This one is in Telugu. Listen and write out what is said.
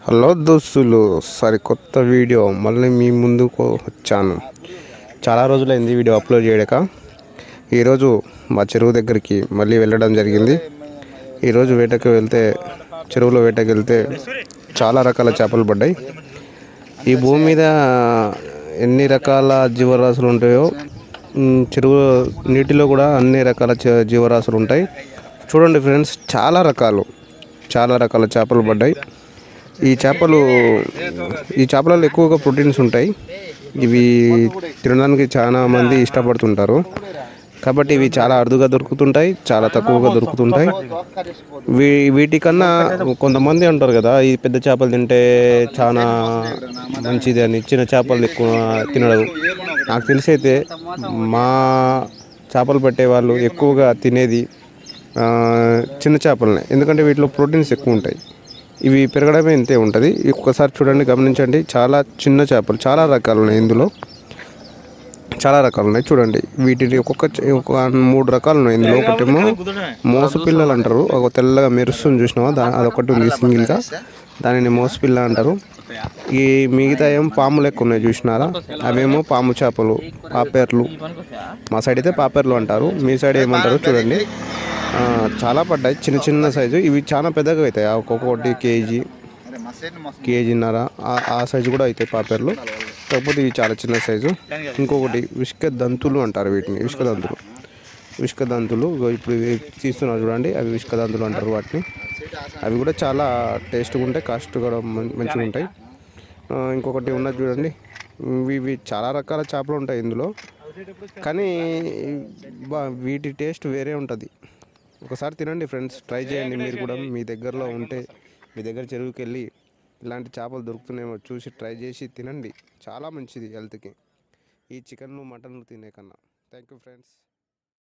హలో దోస్తులు సరికొత్త వీడియో మళ్ళీ మీ ముందుకు వచ్చాను చాలా రోజులైంది వీడియో అప్లోడ్ చేయడాక ఈరోజు మా చెరువు దగ్గరికి మళ్ళీ వెళ్ళడం జరిగింది ఈరోజు వేటకు వెళ్తే చెరువులో వేటకు వెళ్తే చాలా రకాల చేపలు పడ్డాయి ఈ భూమి మీద ఎన్ని రకాల జీవరాశులు ఉంటాయో ఉమ్, చెరువు నీటిలో కూడా అన్ని రకాల చ- జీవరాశులు ఉంటాయి చూడండి ఫ్రెండ్స్ చాలా రకాలు చాలా రకాల చేపలు పడ్డాయి ఈ చేపలు ఈ చేపలలో ఎక్కువగా ప్రోటీన్స్ ఉంటాయి ఇవి తినడానికి చాలా మంది ఇష్టపడుతుంటారు కాబట్టి ఇవి చాలా అరుదుగా దొరుకుతుంటాయి చాలా తక్కువగా దొరుకుతుంటాయి వీ వీటికన్నా కొంతమంది అంటారు కదా ఈ పెద్ద చేపలు తింటే చాలా మంచిది అని చిన్న చేపలు ఎక్కువ తినడు నాకు తెలిసి అయితే మా చేపలు పట్టే వాళ్ళు ఎక్కువగా తినేది ఆ, చిన్న చేపలనే ఎందుకంటే వీటిలో ప్రోటీన్స్ ఎక్కువ ఉంటాయి ఇవి పెరగడమే ఇంతే ఉంటుంది ఒక్కసారి చూడండి గమనించండి చాలా చిన్న చేపలు చాలా రకాలు ఉన్నాయి ఇందులో చాలా రకాలు ఉన్నాయి చూడండి వీటిని ఒక్కొక్క చ- ఒక మూడు రకాలు ఉన్నాయి ఇందులో ఒకటేమో మోస పిల్లలు అంటారు ఒక తెల్లగా మెరుస్తుంది చూసినావా దా అదొకటి ఉంది సింగిల్గా దానిని మోసపిల్ల అంటారు ఈ మిగతా ఏమో పాములు ఎక్కువ ఉన్నాయి చూసినారా అవేమో పాము చేపలు పాపేర్లు మా సైడ్ అయితే పాపేర్లు అంటారు మీ సైడ్ ఏమంటారు చూడండి ఆ, చాలా పడ్డాయి చిన్న చిన్న సైజు ఇవి చాలా పెద్దగా అవుతాయి ఆ ఒక్కొక్కటి కేజీ కేజీన్నర ఆ- ఆ సైజు కూడా అవుతాయి పాపేర్లు కాకపోతే ఇవి చాలా చిన్న సైజు ఇంకొకటి విష్క దంతులు అంటారు వీటిని విష్క దంతులు విష్క దంతులు ఇగో ఇప్పుడు ఇవి తీస్తున్నారు చూడండి అవి విష్క దంతులు అంటారు వాటిని అవి కూడా చాలా టేస్ట్గా ఉంటాయి కాస్ట్ కూడా మం- మంచిగా ఉంటాయి ఆ, ఇంకొకటి ఉన్నది చూడండి ఇవి ఇవి చాలా రకాల చేపలు ఉంటాయి ఇందులో కానీ బా వీటి టేస్ట్ వేరే ఉంటుంది ఒకసారి తినండి ఫ్రెండ్స్ ట్రై చేయండి మీరు కూడా మీ దగ్గరలో ఉంటే మీ దగ్గర చెరువుకి వెళ్ళి ఇలాంటి చేపలు దొరుకుతున్నాయేమో చూసి ట్రై చేసి తినండి చాలా మంచిది హెల్త్కి ఈ చికెన్లు మటన్లు తినే కన్నా థ్యాంక్ యూ ఫ్రెండ్స్